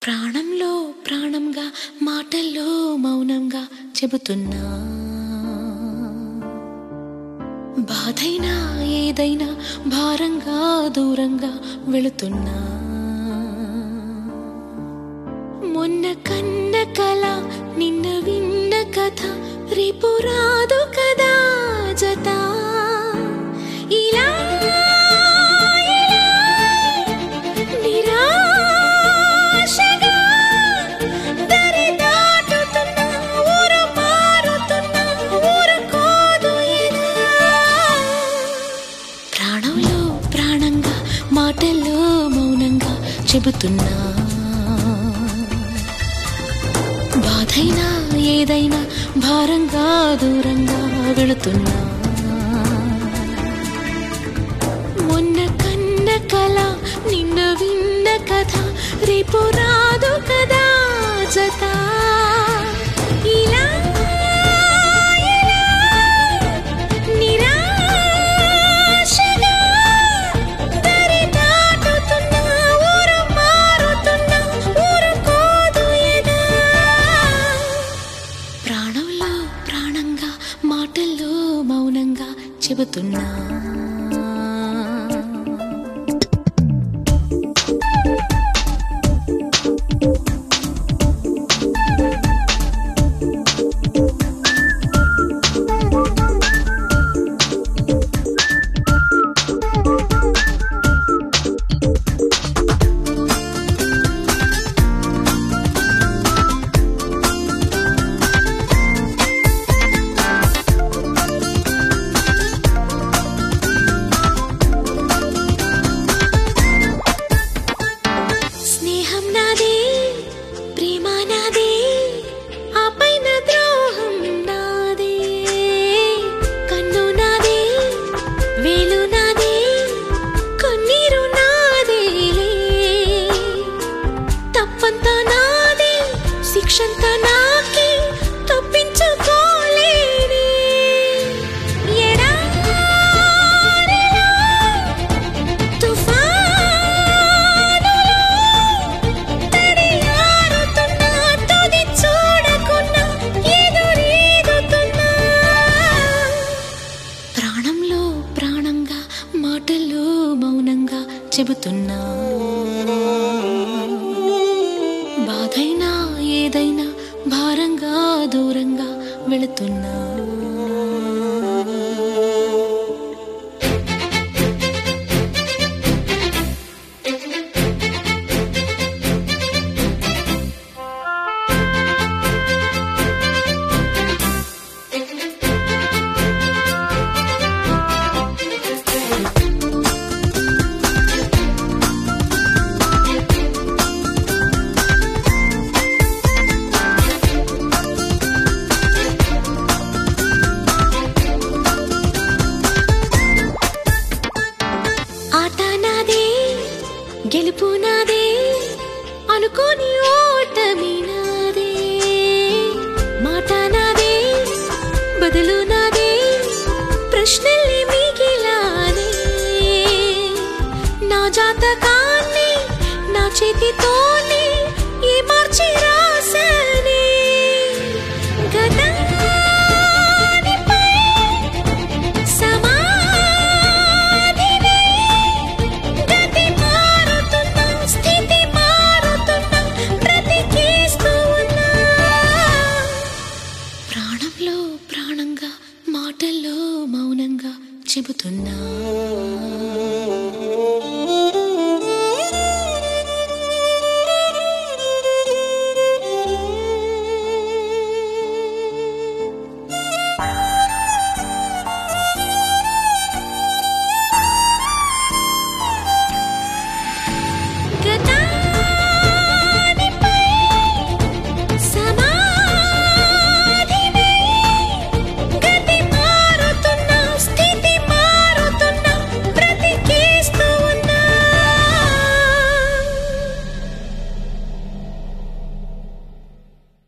ప్రాణంలో ప్రాణంగా మాటల్లో మౌనంగా చెబుతున్నా బాధైనా ఏదైనా భారంగా దూరంగా వెళుతున్నా మొన్న కన్న కల నిన్న విన్న కథ రేపు రాదు కదా జత ఇలా ఇలా నిరాశగా దరి దాటుతున్నా ఊరు మారుతున్నా ఊరుకోదు ఇలా ప్రాణంలో ప్రాణంగా మాటల్లో మౌనంగా చెబుతున్నా బాధైనా ఏదైనా భారంగా దూరంగా వెళుతున్నా మొన్న కన్న కల నిన్న విన్న కథ రేపు రాదు కదా జత ఇలా ఇలా నిరాశగా దరి దాటుతున్నా ఊరు మారుతున్నా ఊరుకోదు ఎదా ప్రాణంలో ప్రాణంగా మాటల్లో మౌనంగా చెబుతున్నా స్నేహం నాదే ప్రేమ నాదే ఆ పైన ద్రోహం నాదే కన్ను నాదే వేలు నాదే కన్నీరు నాదేలే తప్పంతా నాదే శిక్షంతా నాకే తప్పించుకోలేనే ఎడారిలో తుఫానులో తడియారుతున్నా తుది చూడకున్నా ఎదురీదుతున్నా ప్రాణంలో ప్రాణంగా మాటల్లో మౌనంగా చెబుతున్నా బాధైనా ఏదైనా భారంగా దూరంగా వెళుతున్నా ఆట నాదే గెలుపు నాదే అనుకోని ఓటమి నాదే మాట నాదే బదులు నాదే ప్రశ్నల్ని మిగిలానే నా జాతకాన్ని నా చేతితో